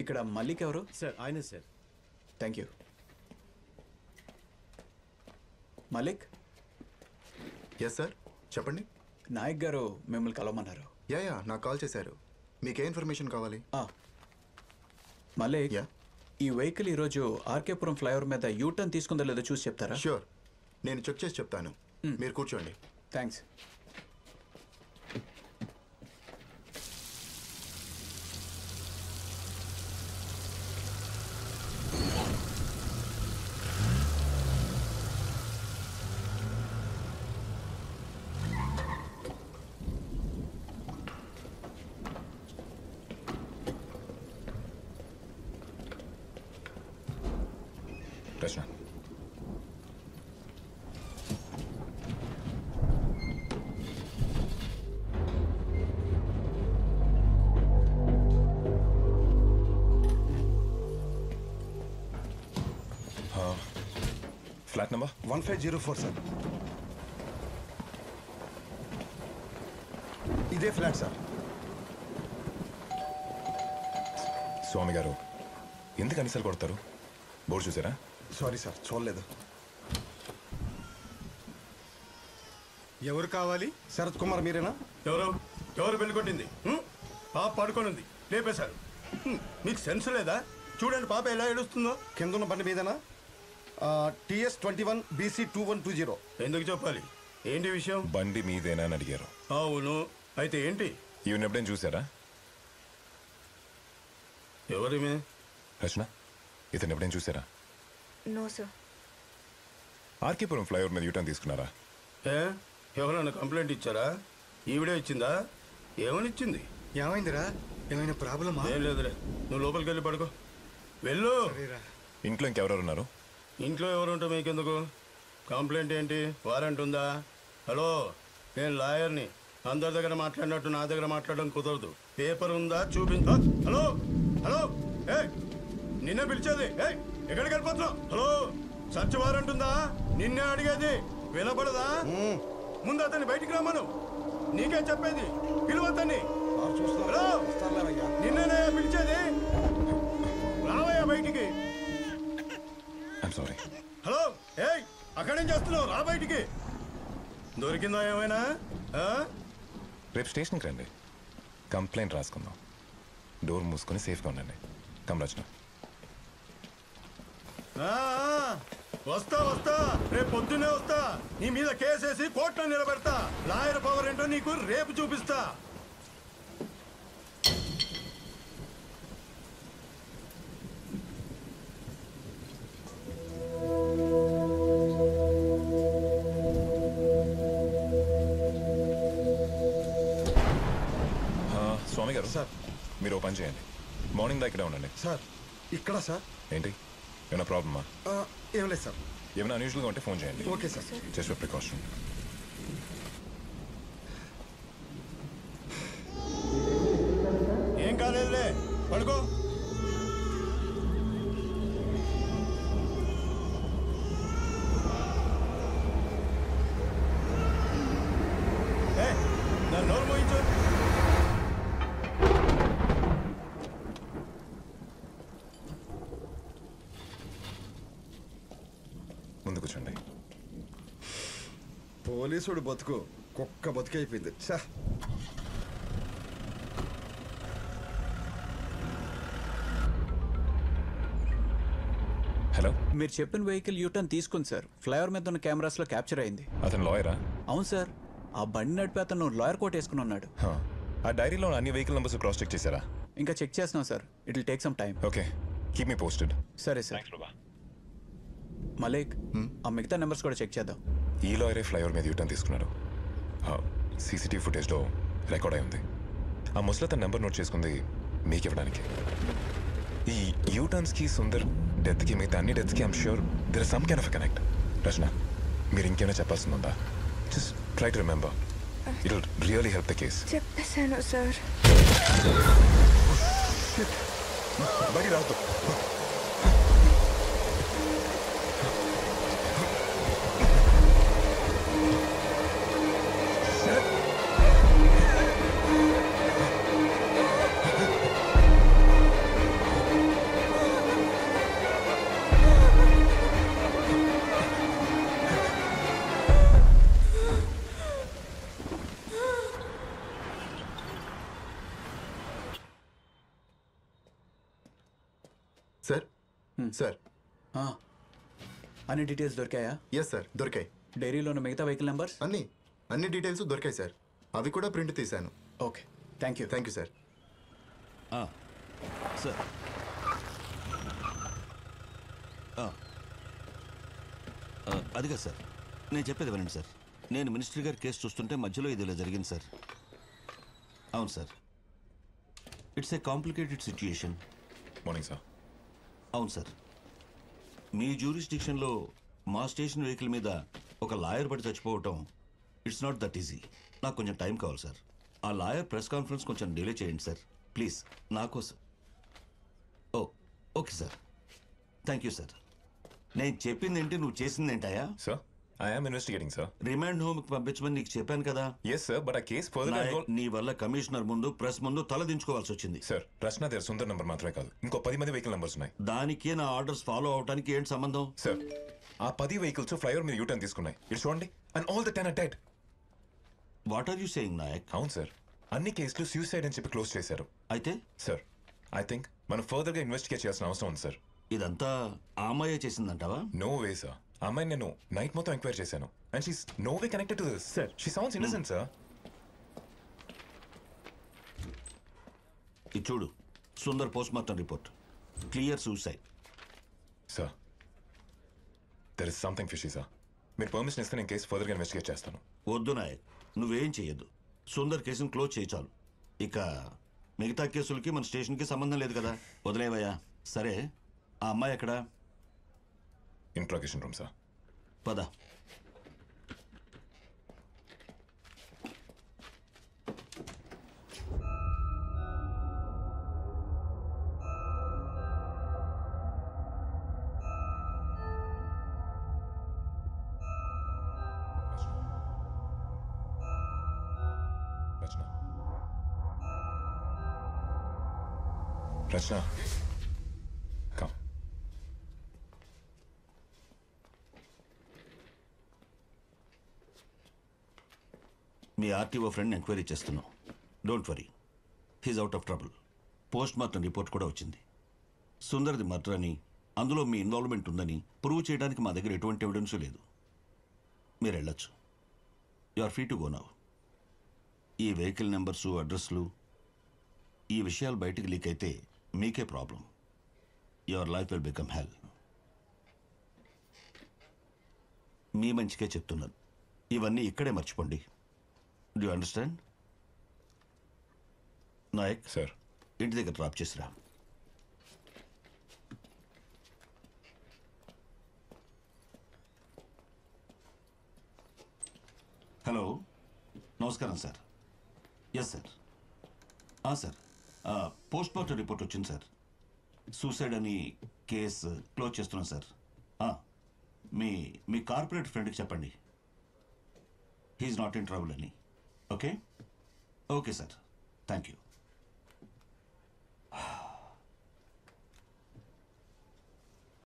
ఇక్కడ మల్లిక్ ఎవరు సార్ ఆయనే sir thank you Malik yes sir చెప్పండి నాయక్ గారు మిమ్మల్ని కలవమన్నారు యా యా నాకు కాల్ చేశారు మీకే ఇన్ఫర్మేషన్ కావాలి ఆ, మలిక్ యా ఈ వెహికల్ ఈరోజు ఆర్కేపురం ఫ్లైఓవర్ మీద యూటర్న్ తీసుకుందో లేదో చూసి చెప్తారా షూర్ నేను చెక్ చేసి చెప్తాను మీరు కూర్చోండి thanks Rachana flat number one five zero four sir ఇదే ఫ్లాట్ సార్ స్వామి గారు ఎందుకు అనిసలు కొడతారు బోర్డు చూసారా సారీ సార్ చూడలేదు ఎవరు కావాలి శరత్ కుమార్ మీరేనా ఎవరు ఎవరు పెళ్లి కొట్టింది హ్మ్? పాప పడుకొని ఉంది లేపేశారు హ్మ్. మీకు సెన్స్ లేదా చూడండి పాప ఎలా ఏడుస్తుందో కింద ఉన్న బండి మీదేనా TS twenty one BC two one two zero ఎందుకు చెప్పాలి ఏంటి విషయం బండి మీదేనా అని అడిగారు అవును అయితే ఏంటి ఈవెన్ ఎప్పుడైనా చూసారా ఎవరిమే రచన ఇతను ఎప్పుడైనా చూసారా నో సార్ ఆర్కేపురం ఫ్లైఓవర్ మీద యూటర్న్ తీసుకున్నారా ఏ ఎవరన్నా కంప్లైంట్ ఇచ్చారా ఈవిడే ఇచ్చిందా ఏమని ఇచ్చింది ఏమైందిరా ఏమైనా ప్రాబ్లమా ఏం లేదులే నువ్వు లోపలికి వెళ్ళి పడుకో వెళ్ళు ఇంట్లో ఇంకెవరెవరు ఉన్నారు ఇంట్లో ఎవరు ఉంటా మీకెందుకు కంప్లైంట్ ఏంటి వారెంట్ ఉందా హలో నేను లాయర్ని అందరి దగ్గర మాట్లాడినట్టు నా దగ్గర మాట్లాడడం కుదరదు పేపర్ ఉందా చూపించ హలో హలో ఏ నిన్నే పిలిచేది ఏ ఎక్కడికి వెళ్ళిపోతున్నావు హలో సర్చ్ వారెంట్ ఉందా నిన్నే అడిగేది వినపడదా ముందు అతన్ని బయటికి రమ్మను నీకే చెప్పేది పిలువతని హలో నిన్నేనే పిలిచేది రావయ్యా బయటికి ఐఎమ్ సారీ హలో ఏయ్ అక్కడేం చేస్తున్నావు రా బయటికి దొరికిందా ఏమైనా ఆ? రేపు స్టేషన్కి రండి కంప్లైంట్ రాసుకుందాం డోర్ మూసుకొని సేఫ్గా ఉండండి కమ్ రచన ఆ, ఆ, వస్తా వస్తా రేపు పొద్దున్నే వస్తా నీ మీద కేసేసి కోర్టులో నిలబెడతా లాయర్ పవర్ ఏంటో నీకు రేపు చూపిస్తా స్వామి గారు సార్. మీరు ఓ పని చేయండి మార్నింగ్ దా ఇక్కడే ఉండండి సార్ ఇక్కడ సార్ ఏంటి ఏమైనా ప్రాబ్లమా ఆ, ఏం లేదు సార్ ఏమైనా అన్యూజువల్గా ఉంటే ఫోన్ చేయండి okay sir just for precaution ఏం కాలేదులే పడుకో ఏయ్, నా నోరు మోయించు ముందు కూర్చోండి పోలీసుడు బతుకు కుక్క బతుకు అయిపోయింది సా హలో మీరు చెప్పిన వెహికల్ యూటర్న్ తీసుకుంది సార్ ఫ్లైఓవర్ మీద ఉన్న కెమెరాస్లో క్యాప్చర్ అయింది అతను లాయరా అవును సార్ ఆ బండి నడిపి అతను లాయర్ కోట్ వేసుకుని ఉన్నాడు ఆ డైరీలో ఉన్న అన్ని వెహికల్ నెంబర్స్ క్రాస్ చెక్ చేశారా ఇంకా చెక్ చేస్తున్నాం sir it will take some time okay keep me posted సరే సార్ మలేక్ ఆ మిగతా నెంబర్స్ కూడా చెక్ చేద్దాం ఈ లాయరే ఫ్లైఓవర్ మీద యూటర్న్ తీసుకున్నాడు సీసీటీవీ ఫుటేజ్లో రికార్డ్ అయి ఉంది ఆ ముసలి తన నెంబర్ నోట్ చేసుకుంది మీకు ఇవ్వడానికి ఈ యూటర్న్స్కి సుందర్ డెత్కి మిగతా అన్ని డెత్కి I'm sure there some kind of connect Rachana మీరు ఇంకేమైనా చెప్పాల్సింది ఉందా just try to remember it will really help the case చెప్పేశాను సార్ బయట రావద్దు సార్ సార్ ఆ. అన్ని డీటెయిల్స్ దొరికాయా ఎస్ సార్ దొరికాయి డైరీలో ఉన్న మిగతా వెహికల్ నెంబర్స్ అన్ని అన్ని డీటెయిల్స్ దొరికాయి సార్ అవి కూడా ప్రింట్ తీశాను okay thank you thank you sir sir ఆ. ఆ, అదిగా సార్ నేను చెప్పేది వినండి సార్ నేను మినిస్టర్ గారి కేసు చూస్తుంటే మధ్యలో ఇది ఇలా జరిగింది సార్ అవును sir it's a complicated situation morning sir అవును సార్ మీ జ్యూరిస్డిక్షన్లో మా స్టేషన్ వెహికల్ మీద ఒక లాయర్ పడి చచ్చిపోవటం ఇట్స్ నాట్ దట్ ఈజీ నాకు కొంచెం టైం కావాలి సార్ ఆ లాయర్ ప్రెస్ కాన్ఫరెన్స్ కొంచెం డిలే చేయండి సార్ ప్లీజ్ నా కోసం oh okay sir thank you sir నేను చెప్పింది ఏంటి నువ్వు చేసింది ఏంటయా sir I am investigating sir remand హోమ్కి పంపించమని నీకు చెప్పాను కదా ఎస్ సార్ బట్ ఆ కేస్ ఫర్దర్ నాయక్, నీ వల్ల కమిషనర్ ముందు ప్రెస్ ముందు తల దించుకోవాల్సి వచ్చింది sir Rachana there Sundar number మాత్రమే కాదు ఇంకో పది మంది వెహికల్ నంబర్స్ ఉన్నాయి దానికి నా ఆర్డర్స్ ఫాలో అవడానికి ఏంటి సంబంధం సార్ ఆ పది వెహికల్స్ ఫ్లైఓవర్ మీద యూటర్న్ తీసుకున్నాయి ఇటు చూడండి and all the ten are dead what are you saying Nayak అవును సార్ అన్ని కేసులు సూసైడ్ అని చెప్పి క్లోజ్ చేశారు అయితే సార్ ఐ థింక్ మనం ఫర్దర్ గా ఇన్వెస్టిగేట్ చేయాల్సిన అవసరం ఉంది సార్ ఇదంతా ఆ అమ్మాయే చేసిందంటావా నో వే సార్ ఆ అమ్మాయిని నేను నైట్ మొత్తం ఎంక్వైరీ చేశాను and she's no way connected to this sir she sounds innocent sir ఇది చూడు Sundar post mortem report clear suicide sir there is something fishy sir మీరు పర్మిషన్ ఇస్తే నేను కేసు ఫర్దర్గా ఇన్వెస్టిగేట్ చేస్తాను వద్దు నాయక్ నువ్వేం చెయ్యొద్దు సుందర్ కేసును క్లోజ్ చేయి చాలు ఇక మిగతా కేసులకి మన స్టేషన్కి సంబంధం లేదు కదా వదిలేవయ్యా సరే ఆ అమ్మాయి ఎక్కడా ఇంట్రాగేషన్ రూమ్ సార్ పద రచన రచన కమ్ మీ ఆర్టీఓ ఫ్రెండ్ ఎంక్వైరీ చేస్తున్నాం don't worry he's out of trouble post mortem report కూడా వచ్చింది సుందర్ది మర్డర్ అని అందులో మీ ఇన్వాల్వ్మెంట్ ఉందని ప్రూవ్ చేయడానికి మా దగ్గర ఎటువంటి ఎవిడెన్స్ లేదు మీరు వెళ్ళొచ్చు you are free to go now ఈ వెహికల్ నెంబర్సు అడ్రస్లు ఈ విషయాలు బయటికి లీక్ అయితే మీకే problem your life will become hell మీ మంచికే చెప్తున్నాను ఇవన్నీ ఇక్కడే మర్చిపోండి డూ అండర్స్టాండ్ నాయక్ సార్ ఇంటి దగ్గర డ్రాప్ చేసిరా హలో నమస్కారం sir yes sir sir post mortem report వచ్చింది సార్ సూసైడ్ అని కేసు క్లోజ్ చేస్తున్నాం సార్ ఆ, మీ మీ కార్పొరేట్ ఫ్రెండ్కి చెప్పండి హీఈస్ నాట్ ఇన్ ట్రబుల్ అని okay okay sir thank you